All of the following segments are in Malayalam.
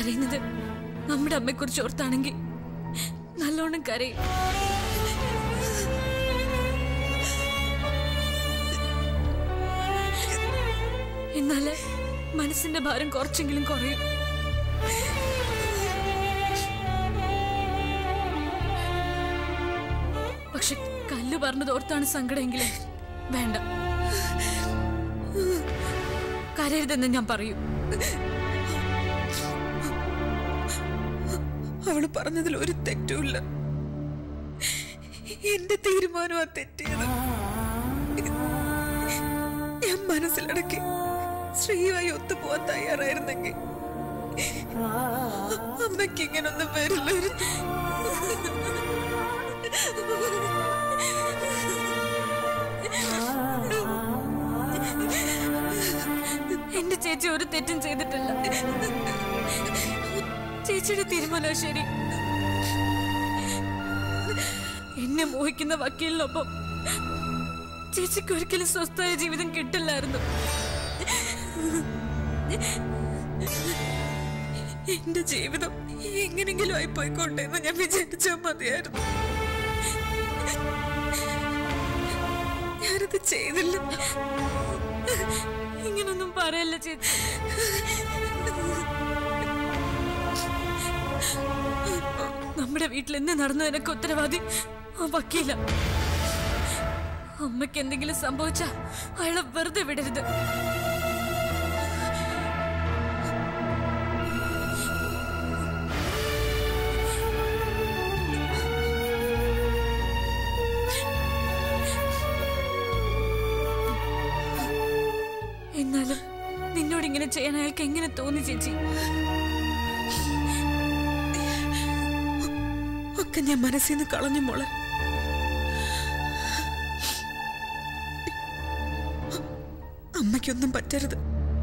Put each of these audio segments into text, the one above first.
കരയുന്നത് നമ്മുടെ അമ്മയെക്കുറിച്ച് ഓർത്താണെങ്കിൽ നല്ലോണം കരയും എന്നാല് മനസ്സിന്റെ ഭാരം കുറച്ചെങ്കിലും കുറയും പക്ഷെ കല്ല് പറഞ്ഞത് ഓർത്താണ് സങ്കടമെങ്കിലും വേണ്ട കരയരുതെന്ന് ഞാൻ പറയൂ അവള് പറഞ്ഞതിൽ ഒരു തെറ്റുമില്ല എന്റെ തീരുമാനം ആ തെറ്റിയത് ഞാൻ മനസ്സിലടക്കി ശ്രീയുമായി ഒത്തുപോവാൻ തയ്യാറായിരുന്നെങ്കിൽ അമ്മയ്ക്ക് ഇങ്ങനൊന്നും വരില്ലായിരുന്നു എന്റെ ചേച്ചി ഒരു തെറ്റും ചെയ്തിട്ടില്ല ചേച്ചിയുടെ തീരുമാനം ശരി എന്നെ മോഹിക്കുന്ന വക്കീലിനൊപ്പം ചേച്ചിക്ക് ഒരിക്കലും സ്വസ്ഥമായ ജീവിതം കിട്ടില്ലായിരുന്നു എന്റെ ജീവിതം എങ്ങനെങ്കിലും ആയി പോയിക്കോട്ടെ എന്ന് ഞാൻ വിചാരിച്ചാൽ മതിയായിരുന്നു ഞാനത് ചെയ്തില്ല ഇങ്ങനൊന്നും പറയല്ല ചേച്ചി നമ്മുടെ വീട്ടിൽ എന്ത് നടന്നതിനൊക്കെ ഉത്തരവാദി ആ വക്കീല അമ്മയ്ക്ക് എന്തെങ്കിലും സംഭവിച്ചാ അയാളെ വെറുതെ വിടരുത് എന്നാലും നിന്നോട് ഇങ്ങനെ ചെയ്യാൻ അയാൾക്ക് എങ്ങനെ തോന്നി ചേച്ചി ഒക്കെ ഞാൻ മനസ്സിൽ നിന്ന് കളഞ്ഞു മോളെ അമ്മയ്ക്കൊന്നും പറ്റരുത്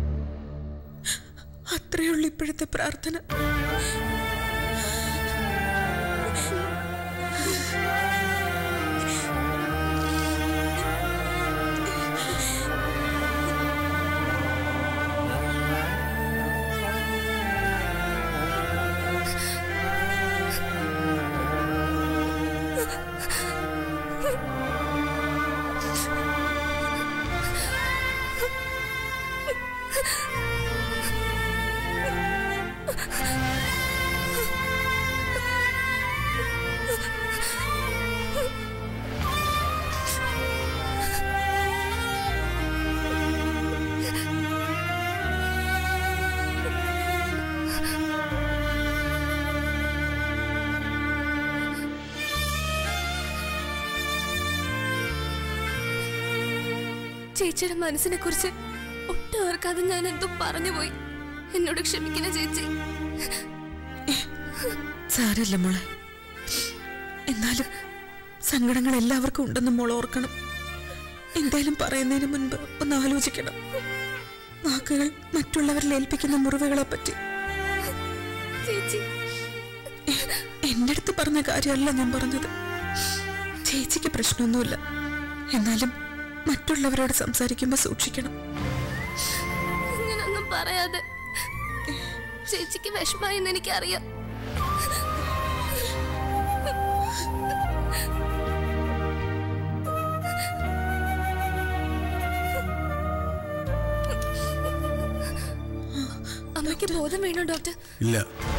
അത്രയുള്ളൂ ഇപ്പോഴത്തെ പ്രാർത്ഥന ചേച്ചിയുടെ മനസ്സിനെ കുറിച്ച് ഒട്ടും ഓർക്കാതെ ഞാൻ എന്തോ പറഞ്ഞുപോയി എന്നോട് ക്ഷമിക്കുന്ന ചേച്ചി സാരല്ല മോളെ എന്നാലും സങ്കടങ്ങൾ എല്ലാവർക്കും ഉണ്ടെന്ന് മോൾ ഓർക്കണം എന്തേലും പറയുന്നതിന് മുൻപ് ഒന്ന് ആലോചിക്കണം വാക്കുകൾ മറ്റുള്ളവരിൽ ഏൽപ്പിക്കുന്ന മുറിവുകളെ പറ്റി ചേച്ചി എന്റെ അടുത്ത് പറഞ്ഞ കാര്യമല്ല ഞാൻ പറഞ്ഞത് ചേച്ചിക്ക് പ്രശ്നമൊന്നുമില്ല എന്നാലും മറ്റുള്ളവരോട് സംസാരിക്കുമ്പോൾ സൂക്ഷിക്കണം ഇങ്ങനൊന്നും പറയാതെ ചേച്ചിക്ക് വിഷമായെന്ന് എനിക്കറിയാം അമ്മയ്ക്ക് ബോധം വീണോ ഡോക്ടർ ഇല്ല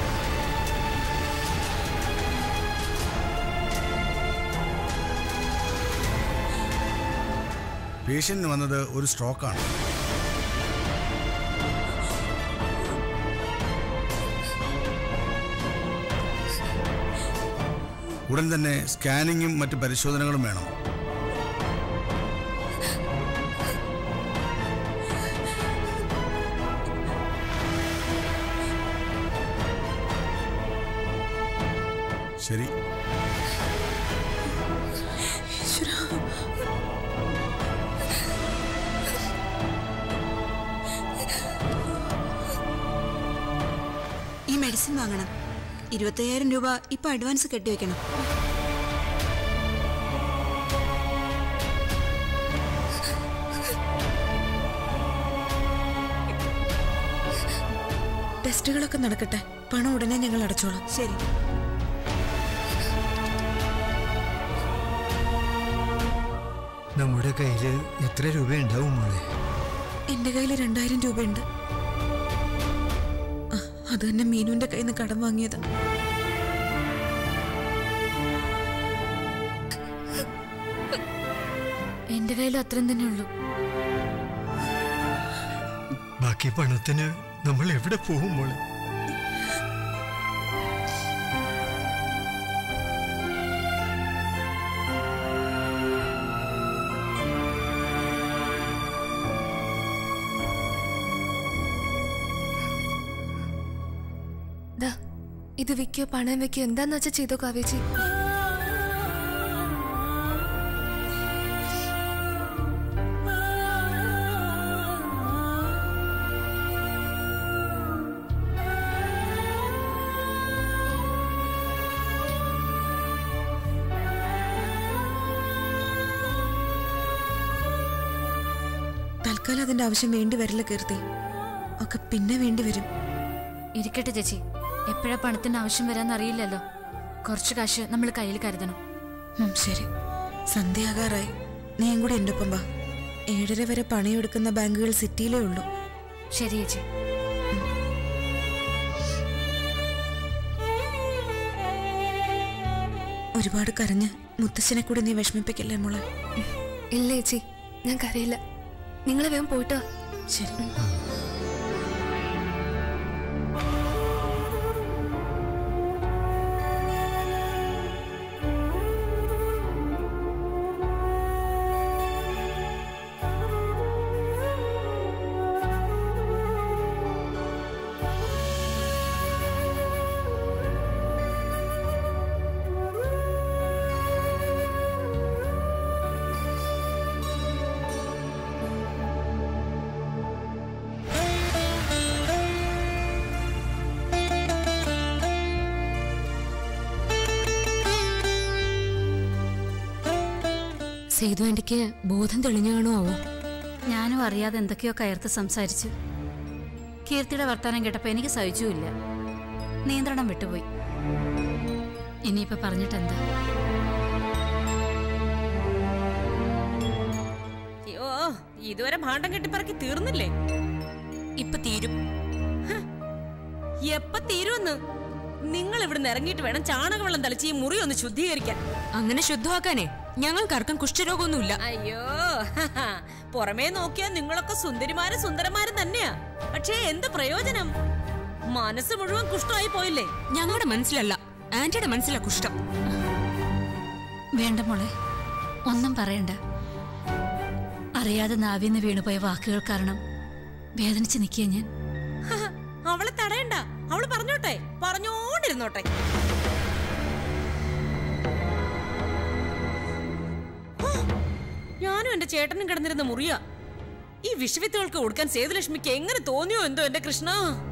പേഷ്യന്റിന് വന്നത് ഒരു സ്ട്രോക്കാണ് ഉടൻ തന്നെ സ്കാനിങ്ങും മറ്റ് പരിശോധനകളും വേണം ശരി ഈശ്വരാ. ഈ മെഡിസിൻ വാങ്ങണം ഇരുപത്തയ്യായിരം രൂപ ഇപ്പൊ അഡ്വാൻസ് കെട്ടിവെക്കണം ടെസ്റ്റുകളൊക്കെ നടക്കട്ടെ പണം ഉടനെ ഞങ്ങൾ അടച്ചോളാം ശരി നമ്മുടെ കയ്യിൽ എത്ര രൂപ ഉണ്ടാവും മോളെ എന്റെ കയ്യിൽ രണ്ടായിരം രൂപയുണ്ട് ആ, അത് തന്നെ മീനുവിന്റെ കയ്യിൽ നിന്ന് കടം വാങ്ങിയത് എന്റെ കയ്യിൽ അത്രയും തന്നെ ഉള്ളൂ ബാക്കി പണത്തിന് നമ്മൾ എവിടെ പോകും മോളെ ദാ ഇത് വിൽക്കോ പണം വെക്കോ എന്താന്ന് വെച്ചാ ചെയ്തോ കാവേച്ചി തൽക്കാലം അതിന്റെ ആവശ്യം വേണ്ടി വരില്ല കീർത്തി ഒക്കെ പിന്നെ വേണ്ടി വരും ഇരിക്കട്ടെ ചേച്ചി എപ്പോഴാ പണത്തിന്റെ ആവശ്യം വരാന്ന് അറിയില്ലല്ലോ കുറച്ച് കാശ് നമ്മൾ കയ്യിൽ കരുതണം ഉം, ശരി സന്ധ്യയാകാറായി നീയും കൂടി എൻ്റെ ഒപ്പം വാ ഏഴര വരെ പണിയെടുക്കുന്ന ബാങ്കുകൾ സിറ്റിയിലേ ഉള്ളൂ ശരി ചേച്ചി ഒരുപാട് കരഞ്ഞ് മുത്തശ്ശനെ കൂടി നീ വിഷമിപ്പിക്കല്ലേ മോളെ ഇല്ല ചേച്ചി ഞാൻ കരയില്ല നിങ്ങൾ വേഗം പോയിട്ടോ ശരി സേതു ആന്റിക്ക് ബോധം തെളിഞ്ഞു കാണോ ആവോ ഞാനും അറിയാതെ എന്തൊക്കെയോ കയർത്ത് സംസാരിച്ചു കീർത്തിയുടെ വർത്താനം കേട്ടപ്പോ എനിക്ക് സഹിച്ചുമില്ല നിയന്ത്രണം വിട്ടുപോയി ഇനിയിപ്പോ പറഞ്ഞിട്ടെന്താ അയ്യോ ഇതുവരെ ഭാണ്ഡം കെട്ടിപ്പറക്കി തീർന്നില്ലേ ഇപ്പൊ തീരും എപ്പ തീരുമെന്ന് നിങ്ങൾ ഇവിടുന്ന് ഇറങ്ങിയിട്ട് വേണം ചാണകവെള്ളം തളിച്ച് ഈ മുറി ഒന്ന് ശുദ്ധീകരിക്കാൻ അങ്ങനെ ശുദ്ധമാക്കാനേ ഞങ്ങൾക്കാർക്കും കുഷ്ഠരോഗമൊന്നുമില്ല അയ്യോ പുറമേ നോക്കിയാൽ നിങ്ങളൊക്കെ സുന്ദരിമാരും സുന്ദരന്മാരും തന്നെയാ പക്ഷേ എന്ത് പ്രയോജനം മനസ്സ് മുഴുവൻ കുഷ്ടമായി പോയില്ലേ ഞങ്ങളുടെ മനസ്സിലല്ല ആന്റിയുടെ മനസ്സിലാ കുഷ്ഠം വേണ്ട മോളെ ഒന്നും പറയണ്ട അറിയാതെ നാവിന്ന് വീണുപോയ വാക്കുകൾ കാരണം വേദനിച്ച് നിൽക്കുക ഞാൻ ഹ, അവളെ തടയണ്ട അവള് പറഞ്ഞോട്ടെ പറഞ്ഞോണ്ടിരുന്നോട്ടെ ഹോ, ഞാനും എന്റെ ചേട്ടനും കിടന്നിരുന്ന മുറിയാ ഈ വിഷവിത്തുകൾക്ക് കൊടുക്കാൻ സേതുലക്ഷ്മിക്ക് എങ്ങനെ തോന്നിയോ എന്തോ എന്റെ കൃഷ്ണ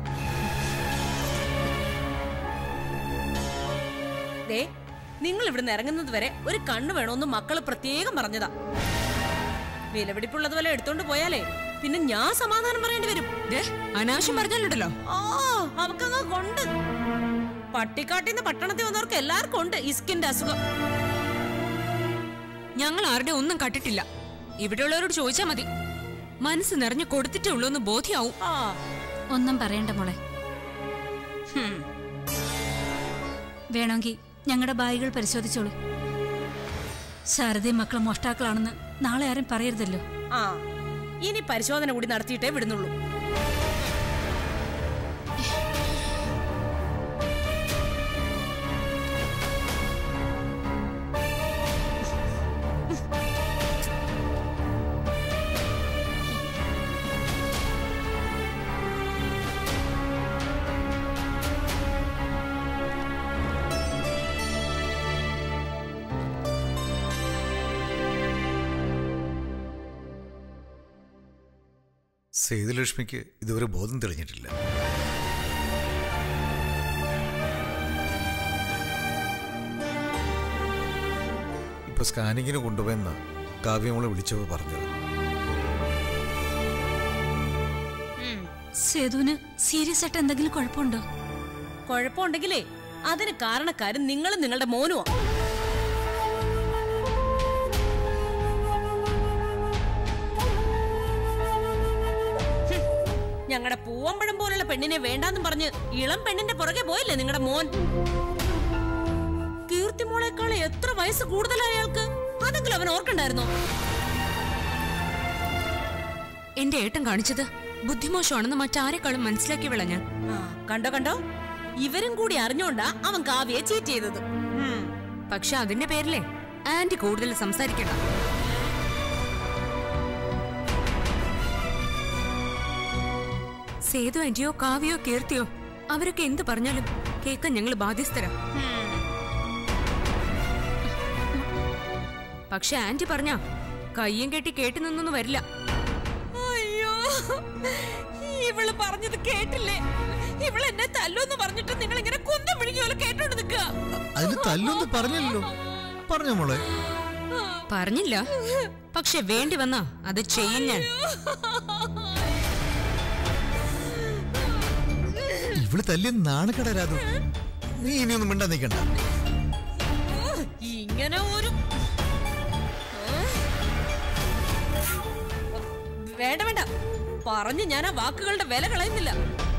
ദേ നിങ്ങൾ ഇവിടുന്ന് ഇറങ്ങുന്നത് വരെ ഒരു കണ്ണു വേണമെന്ന് മക്കള് പ്രത്യേകം പറഞ്ഞതാ വിലപിടിപ്പുള്ളത് പോലെ എടുത്തോണ്ട് പോയാലേ പിന്നെ ഞാൻ സമാധാനം പറയേണ്ടി വരും ദേ, അനാവശ്യം പറഞ്ഞാലുണ്ടല്ലോ ആ അവക്കങ്ങ് കൊണ്ട് പട്ടിക്കാട്ടിന്ന് പട്ടണത്തിൽ വന്നവർക്ക് എല്ലാവർക്കും ഉണ്ട് ഇസ്കിന്റെ അസുഖം ഞങ്ങൾ ആരുടെ ഒന്നും കണ്ടിട്ടില്ല ഇവിടെയുള്ളവരോട് ചോദിച്ചാ മതി മനസ്സ് നിറഞ്ഞു കൊടുത്തിട്ടേ ഉള്ളൂ എന്ന് ബോധ്യാവും ആ ഒന്നും പറയണ്ട മോളെ ഹും. വേണമെങ്കിൽ ഞങ്ങളുടെ ബാഗുകൾ പരിശോധിച്ചോളൂ ശാരദയും മക്കളും മോഷ്ടാക്കളാണെന്ന് നാളെ ആരും പറയരുതല്ലോ ആ ഇനി പരിശോധന കൂടി നടത്തിയിട്ടേ വിടുന്നുള്ളൂ സേതുലക്ഷ്മിക്ക് ഇതുവരെ ബോധം തെളിഞ്ഞിട്ടില്ല ഇപ്പൊ സ്കാനിങ്ങിന് കൊണ്ടുപോയെന്ന കാവ്യമോളെ വിളിച്ചപ്പോൾ പറഞ്ഞത് സേതുവിന് സീരിയസ് ആയിട്ട് എന്തെങ്കിലും കുഴപ്പമുണ്ടോ കുഴപ്പമുണ്ടെങ്കിലേ അതിന് കാരണക്കാരൻ നിങ്ങളും നിങ്ങളുടെ മോനുമാ ഞങ്ങളുടെ പൂവമ്പഴം പോലുള്ള പെണ്ണിനെ വേണ്ടാന്നും പറഞ്ഞ് ഇളം പെണ്ണിന്റെ പുറകെ പോയില്ലേ നിങ്ങളുടെ മോൻ കീർത്തിമോളെക്കാൾ എത്ര വയസ്സ് കൂടുതലായ അയാൾക്ക് അതെങ്കിലും അവൻ ഓർക്കണ്ടായിരുന്നോ എന്റെ ഏട്ടൻ കാണിച്ചത് ബുദ്ധിമോശമാണെന്ന് മറ്റാരെക്കാളും മനസ്സിലാക്കിയവള ഞാൻ ആ, കണ്ടോ കണ്ടോ ഇവരും കൂടി അറിഞ്ഞോണ്ടാ അവൻ കാവ്യെ ചീറ്റ് ചെയ്തത് ഉം. പക്ഷെ അതിന്റെ പേരിലെ ആന്റി കൂടുതൽ സംസാരിക്കണ്ട സേതു ആന്റിയോ കാവ്യോ കീർത്തിയോ അവരൊക്കെ എന്ത് പറഞ്ഞാലും കേൾക്കാൻ ഞങ്ങൾ ബാധ്യസ്ഥരാ പക്ഷെ ആന്റി പറഞ്ഞ കയ്യും കെട്ടി കേട്ടു നിന്നൊന്നും വരില്ല അയ്യോ ഇവള് പറഞ്ഞത് കേട്ടില്ലേ ഇവള് എന്നെ തല്ലുന്ന് പറഞ്ഞിട്ട് നിങ്ങൾ ഇങ്ങനെ കുന്തം വിഴുങ്ങി പോലെ കേട്ടോണ്ട് നിൽക്കുക അതിന് തല്ലൊന്നും പറഞ്ഞല്ലോ പറഞ്ഞോ മോളെ പറഞ്ഞില്ല പക്ഷെ വേണ്ടി വന്നാ അത് ചെയ്യും ഞാൻ ഇവള് തല്ലിയ നാണക്കട രാതു നീ ഇനിയൊന്നും മിണ്ടാ നിൽക്കണ്ട ഇങ്ങനെ ഒരു വേണ്ട വേണ്ട പറഞ്ഞു ഞാൻ ആ വാക്കുകളുടെ വില കളയുന്നില്ല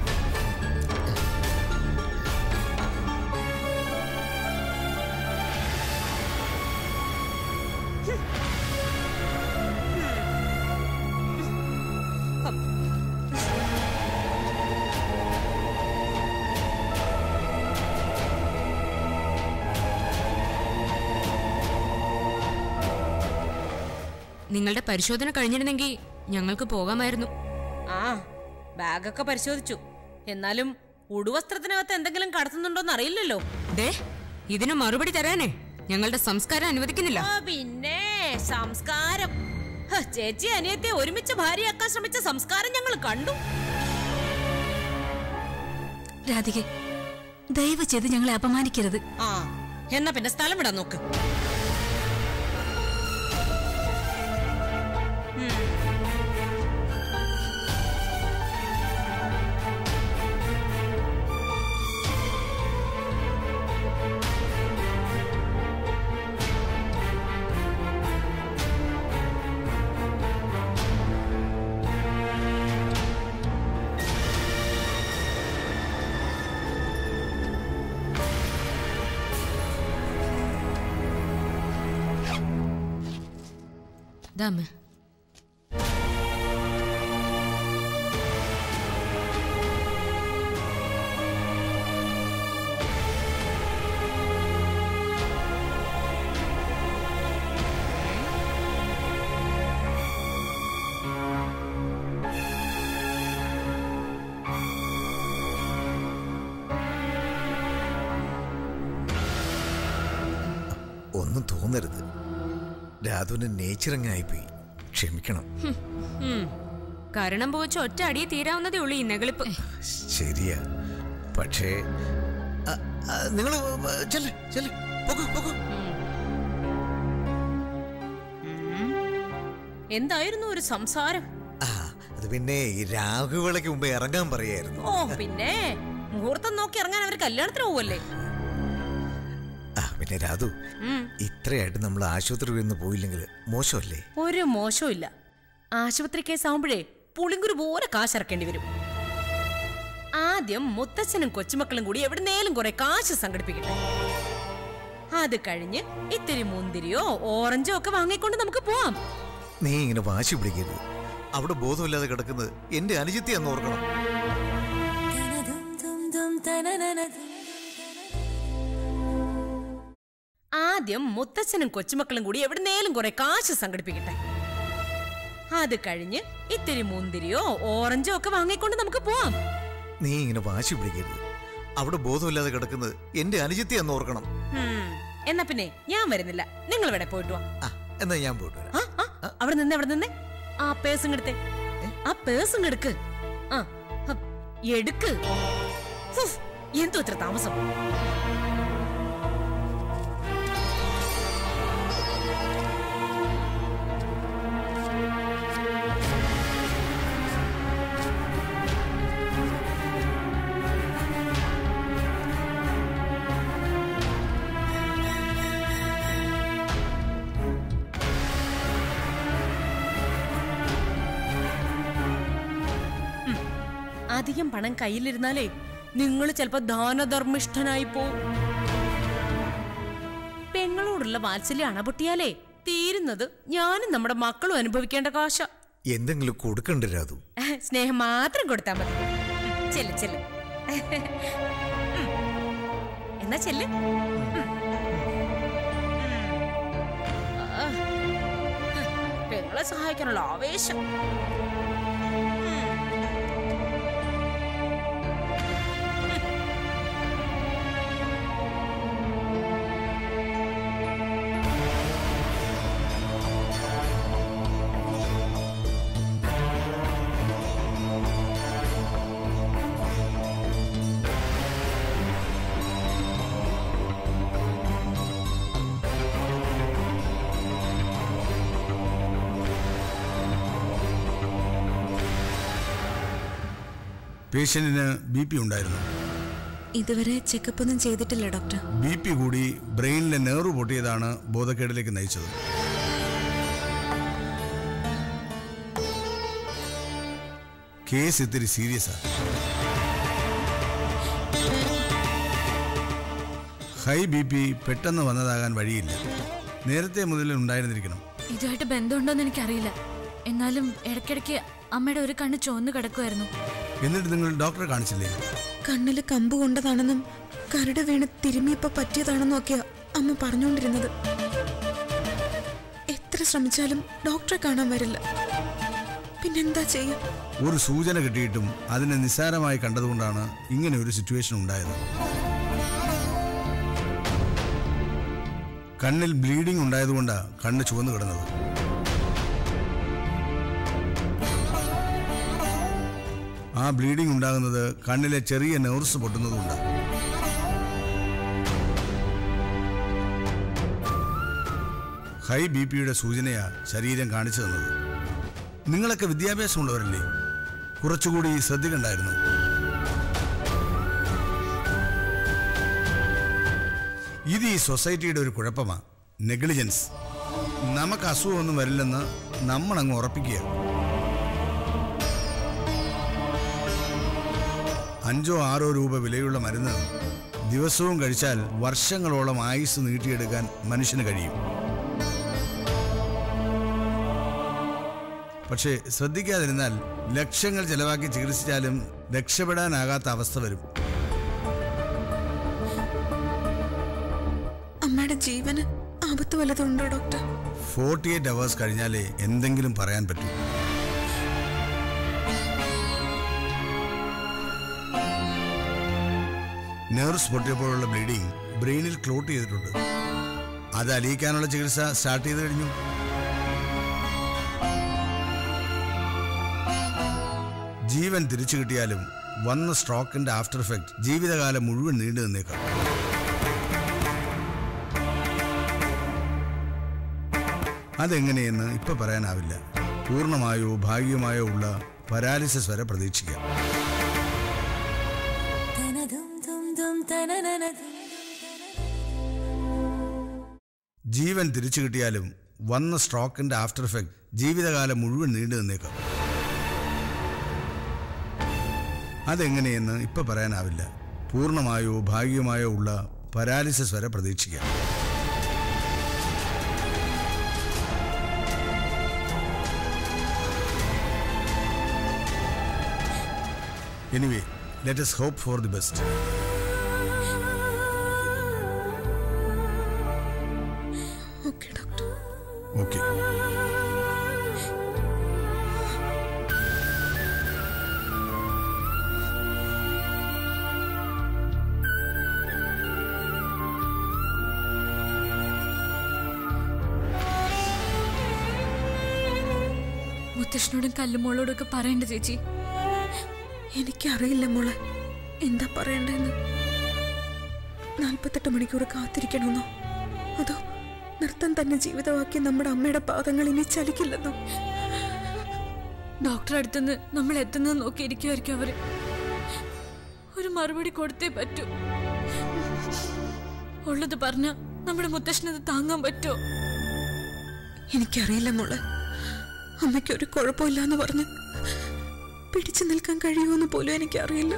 നിങ്ങളുടെ പരിശോധന കഴിഞ്ഞിരുന്നെങ്കിൽ ഞങ്ങൾക്ക് പോകാമായിരുന്നു ആ ബാഗൊക്കെ പരിശോധിച്ചു എന്നാലും ഉടുവസ്ത്രത്തിനകത്ത് എന്തെങ്കിലും കടത്തുന്നുണ്ടോന്ന് അറിയില്ലല്ലോ ദേ ഇതിന് മറുപടി തരാനേ ഞങ്ങളുടെ സംസ്കാരം അനുവദിക്കുന്നില്ല ആ, പിന്നെ സംസ്കാരം ഹ, ചേച്ചി അനിയത്തെ ഒരുമിച്ച് ഭാര്യയാക്കാൻ ശ്രമിച്ച സംസ്കാരം ഞങ്ങൾ കണ്ടു രാധികെ ദയവ് ചെയ്ത് ഞങ്ങളെ അപമാനിക്കരുത് ആ എന്നാ പിന്നെ സ്ഥലം വിടാൻ നോക്ക് ഉം. ദാമേ ഒന്നും തോന്നരുത് രാധുവിന്റെ നേച്ചർ അങ്ങ് ആയിപ്പോയി ക്ഷമിക്കണം ഉം. കരണം പോവച്ച് ഒറ്റ അടിയെ തീരാവുന്നതേ ഉള്ളൂ ഈ നെകളിപ്പ് ശരിയാ പക്ഷേ നിങ്ങൾ ചെല്ല് ചെല്ല് പോകൂ പോകൂ എന്തായിരുന്നു ഒരു സംസാരം ആ അത് പിന്നെ ഈ രാഘുവിളയ്ക്ക് മുമ്പേ ഇറങ്ങാൻ പറയായിരുന്നു ഓ പിന്നെ മുഹൂർത്തം നോക്കി ഇറങ്ങാൻ അവർ കല്യാണത്തിന് പോവല്ലേ ആ പിന്നെ രാധു ഉം. ഇത്രയായിട്ട് നമ്മൾ ആശുപത്രി നിന്ന് പോയില്ലെങ്കിൽ മോശമല്ലേ ഒരു മോശവും ഇല്ല ആശുപത്രി കേസ് ആവുമ്പോഴേ പുളിങ്കുരു പോലെ കാശിറക്കേണ്ടി വരും ആദ്യം മുത്തച്ഛനും കൊച്ചുമക്കളും കൂടി എവിടുന്നേലും കുറെ കാശ് സംഘടിപ്പിക്കട്ടെ അത് കഴിഞ്ഞ് ഇത്തിരി മുന്തിരിയോ ഓറഞ്ചോ ഒക്കെ വാങ്ങിക്കൊണ്ട് നമുക്ക് പോവാം നീ ഇങ്ങനെ വാശി പിടിക്കരുത് അവിടെ ബോധമില്ലാതെ കിടക്കുന്നത് എന്റെ അനുജത്തി എന്ന് ഓർക്കണം ആദ്യം മുത്തച്ഛനും കൊച്ചുമക്കളും കൂടി എവിടുന്നേലും കുറെ കാശ് സംഘടിപ്പിക്കട്ടെ അത് കഴിഞ്ഞ് ഇത്തിരി മുന്തിരിയോ ഓറഞ്ചോ ഒക്കെ വാങ്ങിക്കൊണ്ട് നമുക്ക് പോവാം നീ ഇങ്ങനെ വാശി പിടിക്കരുത് അവിടെ ബോധമില്ലാതെ കിടക്കുന്നത് എന്റെ അനുജത്തി എന്ന് ഓർക്കണം ഉം. എന്നാ പിന്നെ ഞാൻ വരുന്നില്ല നിങ്ങൾ ഇവിടെ പോയിട്ട് വാ ആ എന്നാ ഞാൻ പോയിട്ട് വരാം ആ, ആ, അവിടെ നിന്ന് അവിടെ നിന്ന് ആ പേഴ്സും എടുത്തേ ആ പേഴ്സും എടുക്ക് ആ ഹ, എടുക്ക് ഉഫ്, എന്തോ ഇത്ര താമസം അധികം പണം കയ്യിലിരുന്നാലേ നിങ്ങൾ ചിലപ്പോ ദാനധർമ്മിഷ്ഠനായി പോവും പെങ്ങളോടുള്ള വാത്സല്യം അണപൊട്ടിയാലേ തീരുന്നത് ഞാനും നമ്മുടെ മക്കളും അനുഭവിക്കേണ്ട കാശ എന്തെങ്കിലും കൊടുക്കണ്ട രാതു സ്നേഹം മാത്രം കൊടുത്താൽ മതി ചെല്ല് ചെല്ല് എന്നാ ചെല്ല് ആ. പെങ്ങളെ സഹായിക്കാനുള്ള ആവേശം പേഷ്യന്റിന് ബി പി ഉണ്ടായിരുന്നു ഇതുവരെ ചെക്കപ്പ് ഒന്നും ചെയ്തിട്ടില്ല ഡോക്ടർ ബി പി കൂടി ബ്രെയിനിലെ നെർവ് പൊട്ടിയതാണ് ബോധക്കേടിലേക്ക് നയിച്ചത് കേസ് ഇത്തിരി സീരിയസാ ഹൈ ബി പി പെട്ടെന്ന് വന്നതാകാൻ വഴിയില്ല നേരത്തെ മുതൽ ഉണ്ടായിരുന്നിരിക്കണം ഇതുമായിട്ട് ബന്ധമുണ്ടോന്ന് എനിക്കറിയില്ല എന്നാലും ഇടയ്ക്കിടയ്ക്ക് അമ്മയുടെ ഒരു കണ്ണ് ചുവന്ന് കിടക്കുമായിരുന്നു എന്നിട്ട് നിങ്ങൾ ഡോക്ടറെ കാണിച്ചില്ലേ കണ്ണില് കമ്പ് കൊണ്ടതാണെന്നും കരട് വീണ് തിരുമിയപ്പോ പറ്റിയതാണെന്നും ഒക്കെയാ അമ്മ പറഞ്ഞുകൊണ്ടിരുന്നത് എത്ര ശ്രമിച്ചാലും ഡോക്ടറെ കാണാൻ വരില്ല പിന്നെന്താ ചെയ്യാ ഒരു സൂചന കിട്ടിയിട്ടും അതിനെ നിസ്സാരമായി കണ്ടതുകൊണ്ടാണ് ഇങ്ങനെ ഒരു സിറ്റുവേഷൻ ഉണ്ടായത് കണ്ണിൽ ബ്ലീഡിംഗ് ഉണ്ടായതുകൊണ്ടാണ് കണ്ണ് ചുവന്നു കിടന്നത് ആ ബ്ലീഡിംഗ് ഉണ്ടാകുന്നത് കണ്ണിലെ ചെറിയ നെർവ്സ് പൊട്ടുന്നതുകൊണ്ടാണ് ഹൈ ബി പിയുടെ സൂചനയാ ശരീരം കാണിച്ചു തന്നത് നിങ്ങളൊക്കെ വിദ്യാഭ്യാസമുള്ളവരല്ലേ കുറച്ചുകൂടി ശ്രദ്ധിക്കണ്ടായിരുന്നു ഇത് ഈ സൊസൈറ്റിയുടെ ഒരു കുഴപ്പമാ നെഗ്ലിജൻസ് നമുക്ക് അസുഖമൊന്നും വരില്ലെന്ന് നമ്മൾ അങ്ങ് ഉറപ്പിക്കുക അഞ്ചോ ആറോ രൂപ വിലയുള്ള മരുന്ന് ദിവസവും കഴിച്ചാൽ വർഷങ്ങളോളം ആയുസ് നീട്ടിയെടുക്കാൻ മനുഷ്യന് കഴിയും പക്ഷേ ശ്രദ്ധിക്കാതിരുന്നാൽ ലക്ഷങ്ങൾ ചെലവാക്കി ചികിത്സിച്ചാലും രക്ഷപ്പെടാനാകാത്ത അവസ്ഥ വരും അമ്മയുടെ ജീവന് ആപത്ത് വല്ലതുണ്ടോ ഡോക്ടർ ഫോർട്ടി എയ്റ്റ് അവേഴ്സ് കഴിഞ്ഞാലേ എന്തെങ്കിലും പറയാൻ പറ്റൂ നെർവ്സ് പൊട്ടിയപ്പോഴുള്ള ബ്ലീഡിംഗ് ബ്രെയിനിൽ ക്ലോട്ട് ചെയ്തിട്ടുണ്ട് അത് അലിയിക്കാനുള്ള ചികിത്സ സ്റ്റാർട്ട് ചെയ്ത് കഴിഞ്ഞു ജീവൻ തിരിച്ചു കിട്ടിയാലും വന്ന സ്ട്രോക്കിന്റെ ആഫ്റ്റർ എഫക്റ്റ് ജീവിതകാലം മുഴുവൻ നീണ്ടു നിന്നേക്കാം അതെങ്ങനെയെന്ന് ഇപ്പൊ പറയാനാവില്ല പൂർണ്ണമായോ ഭാഗികമായോ ഉള്ള പരാലിസിസ് വരെ പ്രതീക്ഷിക്കാം ജീവൻ തിരിച്ചു കിട്ടിയാലും വന്ന സ്ട്രോക്കിന്റെ ആഫ്റ്റർ എഫക്റ്റ് ജീവിതകാലം മുഴുവൻ നീണ്ടു നിന്നേക്കാം അതെങ്ങനെയെന്ന് ഇപ്പൊ പറയാനാവില്ല പൂർണ്ണമായോ ഭാഗികമായോ ഉള്ള പരാലിസിസ് വരെ പ്രതീക്ഷിക്കാം anyway let us hope for the best okay doctor okay മുത്തശ്ശനോടും കല്ലുമോളോടും ഒക്കെ പറയണ്ട ചേച്ചി എനിക്കറിയില്ല മോളെ എന്താ പറയണ്ടെന്ന് നാൽപ്പത്തെട്ട് മണിക്കൂർ കാത്തിരിക്കണമെന്നോ അതോ നൃത്തം തന്നെ ജീവിതമാക്കി നമ്മുടെ അമ്മയുടെ പാദങ്ങൾ ഇനി ചലിക്കില്ലെന്നോ ഡോക്ടറെ അടുത്തുനിന്ന് നമ്മൾ എത്തുന്നത് നോക്കിയിരിക്കുമായിരിക്കും അവര് ഒരു മറുപടി കൊടുത്തേ പറ്റൂ ഉള്ളത് പറഞ്ഞ നമ്മുടെ മുത്തശ്ശനത് താങ്ങാൻ പറ്റുമോ എനിക്കറിയില്ല മോളെ അമ്മയ്ക്ക് ഒരു കുഴപ്പമില്ലാന്ന് പറഞ്ഞ് പിടിച്ചു നിൽക്കാൻ കഴിയുമെന്ന് പോലും എനിക്കറിയില്ല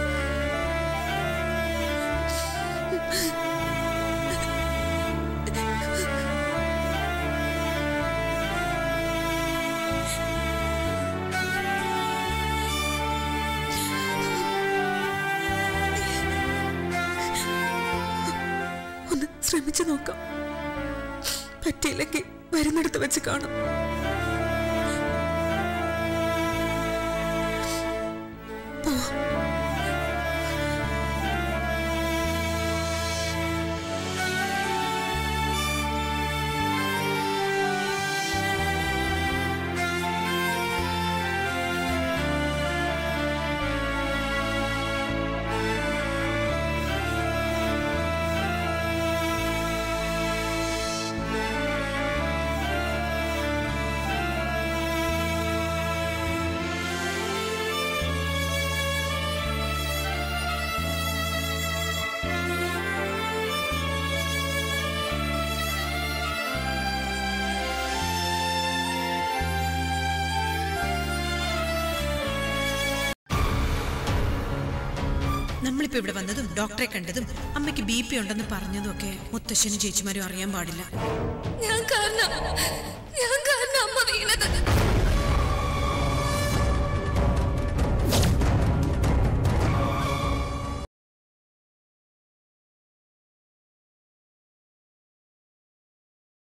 ഒന്ന് ശ്രമിച്ചു നോക്കാം പറ്റിയില്ലെങ്കിൽ വരുന്നിടത്ത് വെച്ച് കാണാം പോവാം നമ്മളിപ്പോ ഇവിടെ വന്നതും ഡോക്ടറെ കണ്ടതും അമ്മയ്ക്ക് ബി പി ഉണ്ടെന്ന് പറഞ്ഞതും ഒക്കെ മുത്തശ്ശനും ചേച്ചിമാരും അറിയാൻ പാടില്ല ഞാൻ കാരണം ഞാൻ കാരണം അമ്മ വീണത്